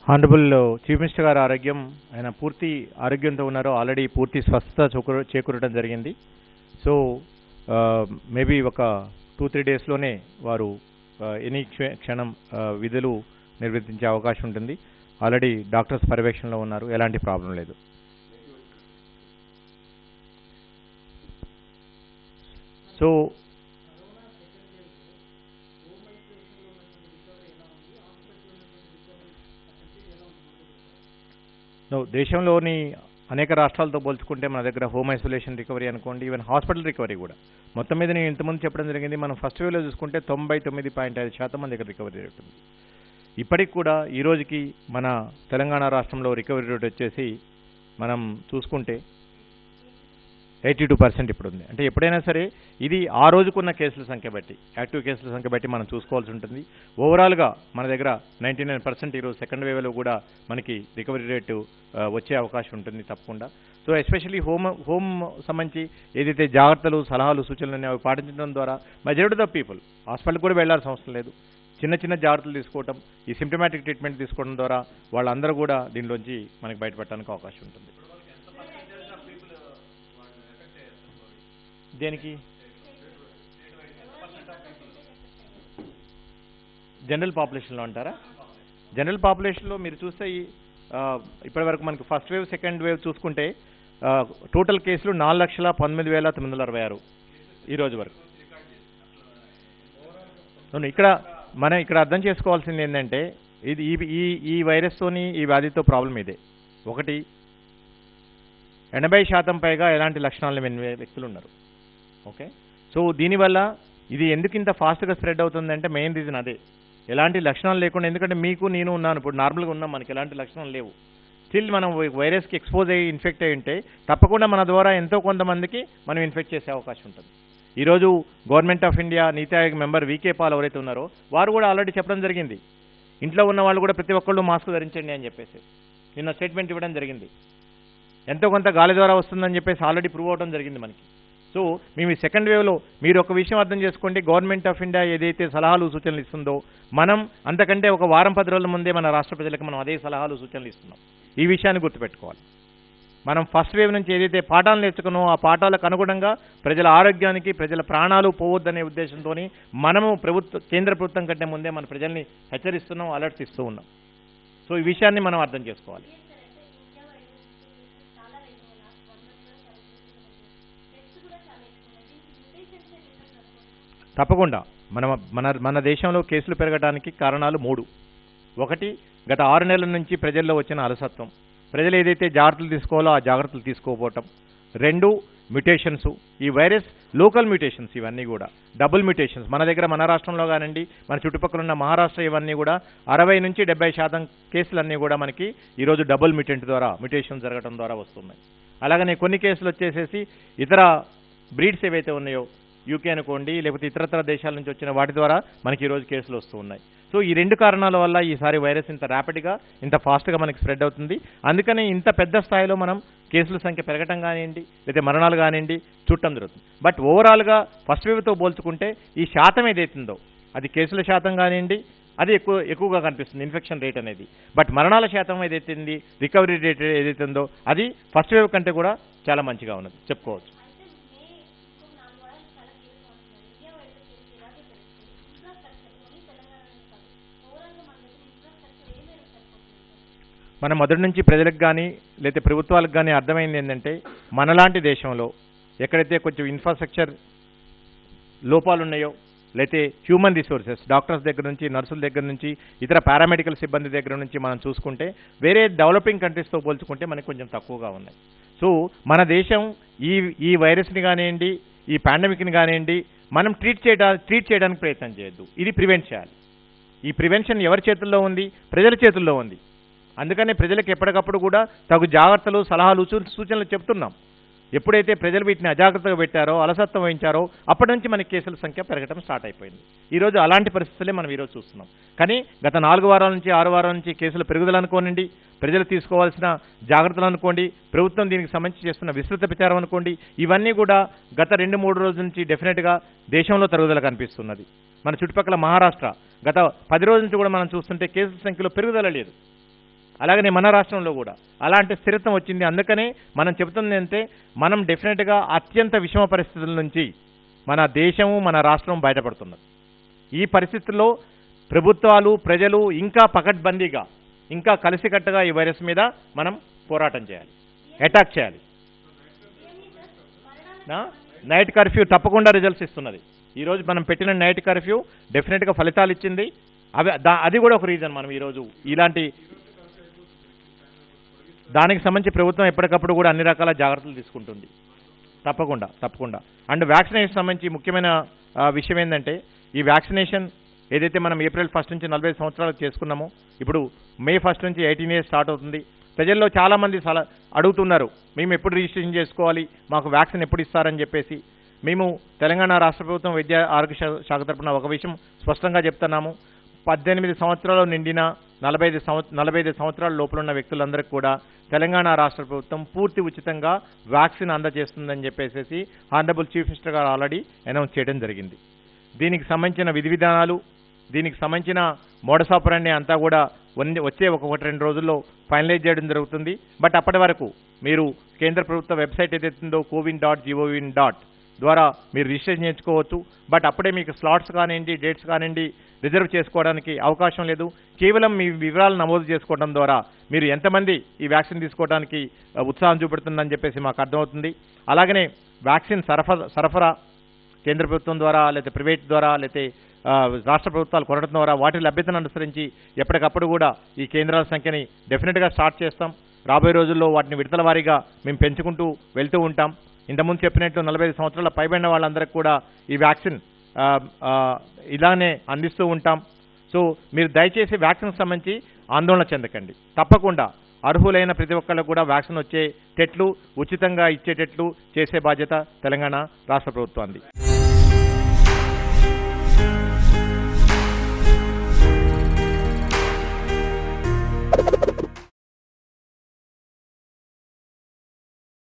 Honourable chief minister గారి ఆరోగ్యం ఆయన పూర్తి ఆరోగ్యంతో ఉన్నారు ఆల్రెడీ పూర్తి స్వస్థత చేకూర చేకూరడం జరిగింది సో మేబీ ఒక టూ త్రీ డేస్లోనే వారు ఎనీ క్షణం ఆ, విధులు నిర్వర్తించే అవకాశం ఉంటుంది ఆల్రెడీ డాక్టర్స్ పర్యవేక్షణలో ఉన్నారు ఎలాంటి ప్రాబ్లం లేదు సో No, దేశంలోని అనేక రాష్ట్రాలతో పోల్చుకుంటే మన దగ్గర హోమ్ ఐసోలేషన్ రికవరీ అనుకోండి ఈవెన్ హాస్పిటల్ రికవరీ కూడా మొత్తం మీద నేను ఇంతకుముందు చెప్పడం జరిగింది మనం ఫస్ట్ వేవ్లో చూసుకుంటే తొంభై తొమ్మిది పాయింట్ ఐదు శాతం మన దగ్గర రికవరీ రేట్ ఉంది ఇప్పటికి కూడా ఈ రోజుకి మన తెలంగాణ రాష్ట్రంలో రికవరీ రేట్ వచ్చేసి మనం చూసుకుంటే ఎయిటీ టూ పర్సెంట్ ఇప్పుడు ఉంది అంటే ఎప్పుడైనా సరే ఇది ఆ రోజుకున్న కేసుల సంఖ్య బట్టి యాక్టివ్ కేసుల సంఖ్య బట్టి మనం చూసుకోవాల్సి ఉంటుంది ఓవరాల్గా మన దగ్గర నైంటీ నైన్ పర్సెంట్ ఈరోజు సెకండ్ వేవ్లో కూడా మనకి రికవరీ రేటు ఆ, వచ్చే అవకాశం ఉంటుంది తప్పకుండా సో ఎస్పెషల్లీ హోమ్ హోమ్ సంబంధించి ఏదైతే జాగ్రత్తలు సలహాలు సూచనలు ఉన్నాయో అవి పాటించడం ద్వారా మెజారిటీ ఆఫ్ పీపుల్ హాస్పిటల్ కూడా వెళ్లాల్సిన అవసరం లేదు చిన్న చిన్న జాగ్రత్తలు తీసుకోవటం ఈ సిమ్టమాటిక్ ట్రీట్మెంట్ తీసుకోవడం ద్వారా వాళ్ళందరూ కూడా దీనిలోంచి మనకి బయటపడడానికి అవకాశం ఉంటుంది దేనికి జనరల్ పాపులేషన్లో అంటారా జనరల్ పాపులేషన్లో మీరు చూస్తే ఈ, ఆ, ఇప్పటి వరకు మనకి ఫస్ట్ వేవ్ సెకండ్ వేవ్ చూసుకుంటే ఆ, టోటల్ కేసులు నాలుగు లక్షల పంతొమ్మిది వేల తొమ్మిది వందల అరవై ఆరు ఈ రోజు వరకు అవును, ఇక్కడ మనం ఇక్కడ అర్థం చేసుకోవాల్సింది ఏంటంటే ఇది ఈ ఈ ఈ వైరస్తోని ఈ వ్యాధితో ప్రాబ్లం ఇదే ఒకటి ఎనభై శాతం పైగా ఎలాంటి లక్షణాలు లేని వ్యక్తులు ఉన్నారు ఓకే సో దీనివల్ల ఇది ఎందుకు ఇంత ఫాస్ట్గా స్ప్రెడ్ అవుతుందంటే మెయిన్ రీజన్ అదే ఎలాంటి లక్షణాలు లేకుండా ఎందుకంటే మీకు నేను ఉన్నాను ఇప్పుడు నార్మల్గా ఉన్నాం మనకి ఎలాంటి లక్షణాలు లేవు స్టిల్ మనం వైరస్కి ఎక్స్పోజ్ అయ్యి ఇన్ఫెక్ట్ అయ్యి ఉంటే తప్పకుండా మన ద్వారా ఎంతో కొంతమందికి మనం ఇన్ఫెక్ట్ చేసే అవకాశం ఉంటుంది ఈరోజు గవర్నమెంట్ ఆఫ్ ఇండియా నీతి ఆయోగ్ మెంబర్ వీకే పాల్ ఎవరైతే ఉన్నారో వారు కూడా ఆల్రెడీ చెప్పడం జరిగింది ఇంట్లో ఉన్న వాళ్ళు కూడా ప్రతి ఒక్కళ్ళు మాస్క్ ధరించండి అని చెప్పేసి నిన్న స్టేట్మెంట్ ఇవ్వడం జరిగింది ఎంతో కొంత గాలి ద్వారా వస్తుందని చెప్పేసి ఆల్రెడీ ప్రూవ్ అవడం జరిగింది మనకి సో మేము ఈ సెకండ్ వేవ్లో మీరు ఒక విషయం అర్థం చేసుకోండి గవర్నమెంట్ ఆఫ్ ఇండియా ఏదైతే సలహాలు సూచనలు ఇస్తుందో మనం అంతకంటే ఒక వారం పది రోజుల ముందే మన రాష్ట్ర ప్రజలకు మనం అదే సలహాలు సూచనలు ఇస్తున్నాం ఈ విషయాన్ని గుర్తుపెట్టుకోవాలి మనం ఫస్ట్ వేవ్ నుంచి ఏదైతే పాఠాలు నేర్చుకున్నామో ఆ పాఠాలకు అనుగుణంగా ప్రజల ఆరోగ్యానికి ప్రజల ప్రాణాలు పోవద్దనే ఉద్దేశంతో మనము ప్రభుత్వ కేంద్ర ప్రభుత్వం కంటే ముందే మన ప్రజల్ని హెచ్చరిస్తున్నాం అలర్ట్స్ ఇస్తూ ఉన్నాం సో ఈ విషయాన్ని మనం అర్థం చేసుకోవాలి తప్పకుండా మన మన మన దేశంలో కేసులు పెరగడానికి కారణాలు మూడు ఒకటి గత ఆరు నెలల నుంచి ప్రజల్లో వచ్చిన అలసత్వం ప్రజలు ఏదైతే జాగ్రత్తలు తీసుకోవాలో ఆ జాగ్రత్తలు తీసుకోకపోవటం రెండు మ్యుటేషన్స్ ఈ వైరస్ లోకల్ మ్యుటేషన్స్ ఇవన్నీ కూడా డబుల్ మ్యుటేషన్స్ మన దగ్గర మన రాష్ట్రంలో కానివ్వండి మన చుట్టుపక్కల ఉన్న మహారాష్ట్ర ఇవన్నీ కూడా అరవై నుంచి డెబ్బై శాతం కేసులన్నీ కూడా మనకి ఈరోజు డబుల్ మ్యుటెంట్ ద్వారా మ్యుటేషన్ జరగడం ద్వారా వస్తున్నాయి అలాగనే కొన్ని కేసులు వచ్చేసేసి ఇతర బ్రీడ్స్ ఏవైతే ఉన్నాయో యూకే అనుకోండి లేకపోతే ఇతరతర దేశాల నుంచి వచ్చిన వాటి ద్వారా మనకి ఈరోజు కేసులు వస్తూ ఉన్నాయి సో ఈ రెండు కారణాల వల్ల ఈసారి వైరస్ ఇంత ర్యాపిడ్గా ఇంత ఫాస్ట్గా మనకి స్ప్రెడ్ అవుతుంది అందుకని ఇంత పెద్ద స్థాయిలో మనం కేసుల సంఖ్య పెరగటం కానివ్వండి లేదా మరణాలు కానివ్వండి చూడటం జరుగుతుంది బట్ ఓవరాల్గా ఫస్ట్ వేవ్తో పోల్చుకుంటే ఈ శాతం ఏదైతుందో అది కేసుల శాతం కానివ్వండి అది ఎక్కువ ఎక్కువగా కనిపిస్తుంది ఇన్ఫెక్షన్ రేట్ అనేది బట్ మరణాల శాతం ఏదైతే ఉంది రికవరీ రేట్ ఏదైతే ఉందో అది ఫస్ట్ వేవ్ కంటే కూడా చాలా మంచిగా ఉన్నది చెప్పుకోవచ్చు మన మొదటి నుంచి ప్రజలకు కానీ లేకపోతే ప్రభుత్వాలకు కానీ అర్థమైంది ఏంటంటే మనలాంటి దేశంలో ఎక్కడైతే కొంచెం ఇన్ఫ్రాస్ట్రక్చర్ లోపాలు ఉన్నాయో లేతే హ్యూమన్ రిసోర్సెస్ డాక్టర్స్ దగ్గర నుంచి నర్సుల దగ్గర నుంచి ఇతర పారామెడికల్ సిబ్బంది దగ్గర నుంచి మనం చూసుకుంటే వేరే డెవలపింగ్ కంట్రీస్తో పోల్చుకుంటే మనకి కొంచెం తక్కువగా ఉన్నాయి సో మన దేశం ఈ ఈ వైరస్ని కానివ్వండి ఈ పాండమిక్ని కానివ్వండి మనం ట్రీట్ చేయడా ట్రీట్ చేయడానికి ప్రయత్నం చేయొద్దు ఇది ప్రివెంట్ చేయాలి ఈ ప్రివెన్షన్ ఎవరి చేతుల్లో ఉంది ప్రజల చేతుల్లో ఉంది అందుకనే ప్రజలకు ఎప్పటికప్పుడు కూడా తగు జాగ్రత్తలు సలహాలు సూ- సూచనలు చెప్తున్నాం ఎప్పుడైతే ప్రజలు వీటిని అజాగ్రత్తగా పెట్టారో అలసత్వం వహించారో అప్పటి నుంచి మనకి కేసుల సంఖ్య పెరగడం స్టార్ట్ అయిపోయింది ఈరోజు అలాంటి పరిస్థితులే మనం ఈరోజు చూస్తున్నాం కానీ గత నాలుగు వారాల నుంచి ఆరు వారాల నుంచి కేసుల పెరుగుదల అనుకోనండి ప్రజలు తీసుకోవాల్సిన జాగ్రత్తలు అనుకోండి ప్రభుత్వం దీనికి సంబంధించి చేస్తున్న విస్తృత ప్రచారం అనుకోండి ఇవన్నీ కూడా గత రెండు మూడు రోజుల నుంచి డెఫినెట్గా దేశంలో తరుగుదల కనిపిస్తున్నది మన చుట్టుపక్కల మహారాష్ట్ర గత పది రోజుల నుంచి కూడా మనం చూస్తుంటే కేసుల సంఖ్యలో పెరుగుదల లేదు అలాగనే మన రాష్ట్రంలో కూడా అలాంటి స్థిరత్వం వచ్చింది అందుకనే మనం చెబుతుంది అంటే మనం డెఫినెట్గా అత్యంత విషమ పరిస్థితుల నుంచి మన దేశము మన రాష్ట్రం బయటపడుతున్నది ఈ పరిస్థితుల్లో ప్రభుత్వాలు ప్రజలు ఇంకా పకడ్బందీగా ఇంకా కలిసికట్టుగా ఈ వైరస్ మీద మనం పోరాటం చేయాలి అటాక్ చేయాలి నా? నైట్ కర్ఫ్యూ తప్పకుండా రిజల్ట్స్ ఇస్తున్నది ఈరోజు మనం పెట్టిన నైట్ కర్ఫ్యూ డెఫినెట్గా ఫలితాలు ఇచ్చింది అవి దా- అది కూడా ఒక రీజన్ మనం ఈరోజు ఇలాంటి దానికి సంబంధించి ప్రభుత్వం ఎప్పటికప్పుడు కూడా అన్ని రకాల జాగ్రత్తలు తీసుకుంటుంది తప్పకుండా తప్పకుండా అండ్ వ్యాక్సినేషన్ సంబంధించి ముఖ్యమైన ఆ, విషయం ఏంటంటే ఈ వ్యాక్సినేషన్ ఏదైతే మనం ఏప్రిల్ ఫస్ట్ నుంచి నలభై సంవత్సరాలు చేసుకున్నామో ఇప్పుడు మే ఫస్ట్ నుంచి ఎయిటీన్ ఇయర్స్ స్టార్ట్ అవుతుంది ప్రజల్లో చాలామంది సల అడుగుతున్నారు మేము ఎప్పుడు రిజిస్ట్రేషన్ చేసుకోవాలి మాకు వ్యాక్సిన్ ఎప్పుడు ఇస్తారని చెప్పేసి మేము తెలంగాణ రాష్ట్ర ప్రభుత్వం విద్యా ఆరోగ్య శా- శాఖ తరపున ఒక విషయం స్పష్టంగా చెప్తున్నాము పద్దెనిమిది సంవత్సరాలు నిండిన నలభై ఐదు సంవత్స నలభై ఐదు సంవత్సరాల లోపల ఉన్న వ్యక్తులందరికీ కూడా తెలంగాణ రాష్ట్ర ప్రభుత్వం పూర్తి ఉచితంగా వ్యాక్సిన్ అందజేస్తుందని చెప్పేసి హానరబుల్ చీఫ్ మినిస్టర్ గారు ఆల్రెడీ అనౌన్స్ చేయడం జరిగింది దీనికి సంబంధించిన విధి విధానాలు దీనికి సంబంధించిన మోడస్ ఆపరాన్ని అంతా కూడా వన్- వచ్చే ఒక ఒకటి రెండు రోజుల్లో ఫైనలైజ్ చేయడం జరుగుతుంది బట్ అప్పటి వరకు మీరు కేంద్ర ప్రభుత్వ వెబ్సైట్ ఏదైతుందో కోవిన్ డాట్ జీఓవిన్ డాట్ ద్వారా మీరు రిజిస్ట్రేషన్ చేయించుకోవచ్చు బట్ అప్పుడే మీకు స్లాట్స్ కానివ్వండి డేట్స్ కానివ్వండి రిజర్వ్ చేసుకోవడానికి అవకాశం లేదు కేవలం మీ వివరాలు నమోదు చేసుకోవడం ద్వారా మీరు ఎంతమంది ఈ వ్యాక్సిన్ తీసుకోవడానికి ఆ, ఉత్సాహం చూపెడుతుందని చెప్పేసి మాకు అర్థమవుతుంది అలాగనే వ్యాక్సిన్ సరఫరా సరఫరా కేంద్ర ప్రభుత్వం ద్వారా లేకపోతే ప్రైవేట్ ద్వారా లేకపోతే ఆ, రాష్ట్ర ప్రభుత్వాలు కొనడం ద్వారా వాటి లభ్యతను అనుసరించి ఎప్పటికప్పుడు కూడా ఈ కేంద్రాల సంఖ్యని డెఫినెట్గా స్టార్ట్ చేస్తాం రాబోయే రోజుల్లో వాటిని విడతల వారీగా మేము పెంచుకుంటూ వెళ్తూ ఉంటాం ఇంతకుముందు చెప్పినట్టు నలభై ఐదు సంవత్సరాల పైబడిన వాళ్ళందరికీ కూడా ఈ వ్యాక్సిన్ ఆ, ఆ, ఇలానే అందిస్తూ ఉంటాం సో మీరు దయచేసి వ్యాక్సిన్ సంబంధించి ఆందోళన చెందకండి తప్పకుండా అర్హులైన ప్రతి ఒక్కళ్ళకు కూడా వ్యాక్సిన్ వచ్చే టెట్లు ఉచితంగా ఇచ్చేటట్లు చేసే బాధ్యత తెలంగాణ రాష్ట్ర ప్రభుత్వాన్ని